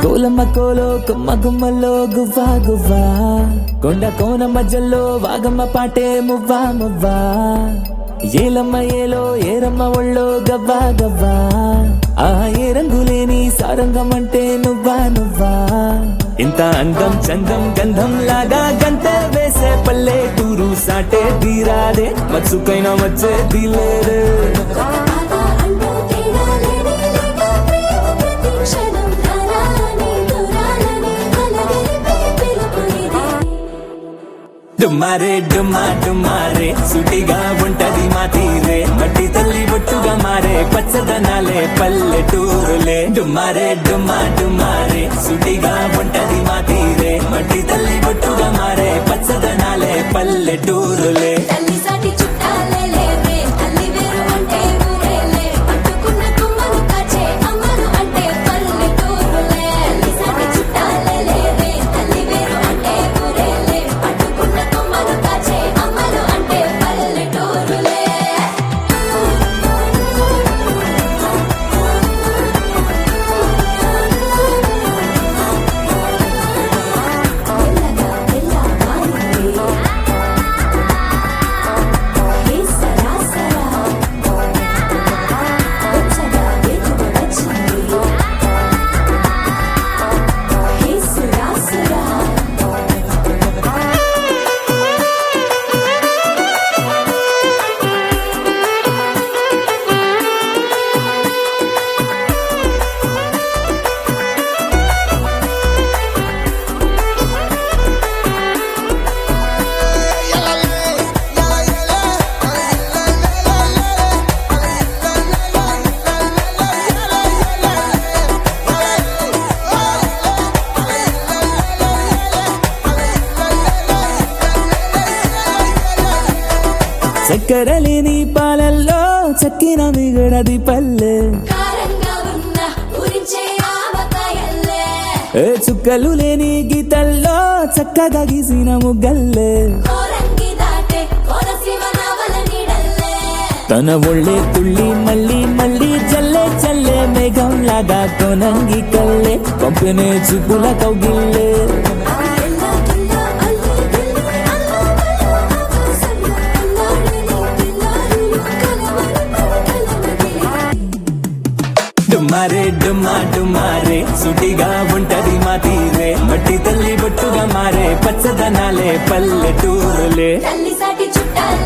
కోలమ్మ కోలో కొమ్మ గుమ్మలో గువ్వా గువ్వా కొండ కోన మధ్యలో వాగమ్మ పాటే మువ్వా మువ్వా ఏలమ్మ ఏలో ఏరమ్మ ఒళ్ళో గవ్వా గవ్వా ఆ ఏ రంగులేని సారంగం అంటే నువ్వా నువ్వా ఇంత అందం చందం గంధం లాగా గంట వేసే పల్లె టూరు సాటే తీరాదే మచ్చుకైనా వచ్చే తీలేరే పాత అంటూ తేడా లేనే లేక ప్రేమ ప్రతి క్షణం ధారాలని దూరాలని కలగలిపే పిలుపు ఇది డుమ్మారే డుమ్మా డుమ్మారే సుటిగా ఉంటది మా తీరే మట్టి తల్లి బొట్టుగా మారే పచ్చదనాలే పల్లెటూరులే డుమ్మారే డుమ్మా డుమ్మారే సుటిగా ఉంటది మా తీరే మట్టి తల్లి బొట్టుగా మారే పచ్చదనాలే పల్లెటూరులే తల్లి సాటి చుట్టాలే లేవే తల్లి వేరు అంటే ఊరేలే పట్టుకున్న కొమ్మను కాచే అమ్మను అంటే పల్లెటూరులే తల్లి సాటి చుట్టాలే లేవే తల్లి వేరు అంటే ఊరేలే పట్టుకున్న కొమ్మను కాచే అమ్మను అంటే పల్లెటూరులే మెల్లగా మెల్ల మారింది ఏ సరాసరా వచ్చగా వెతుకు వచ్చింది ఏ సురాసురా చక్కెర లేని పాలల్లో చక్కిన మిగడది పల్లె కారంగా ఉన్న ఊరించే ఆవకాయల్లే ఏ చుక్కలు లేని గీతల్లో చక్కగా గీసిన ముగ్గల్లే కోరంగి దాటే కోరసీమ నావల నీడల్లే తన ఒళ్ళే తుళ్ళి మళ్ళీ మళ్ళీ చల్లే చల్లే మేఘం లాగా కొనంగి కల్లే పంపినే చూపుల కౌగిల్లే అది ఎల్లా కిల్లా అల్లి గిల్లి అల్లా బల్ల ఆకాశంలో అల్లాడిని పిల్లారులు కలవరి కలవరి డుమ్మారే డుమ్మా డుమ్మారే సుటిగా ఉంటది మా తీరే మట్టి తల్లి బొట్టుగా మారే పచ్చదనాలే పల్లెటూరులే తల్లి సాటి చుట్టాలే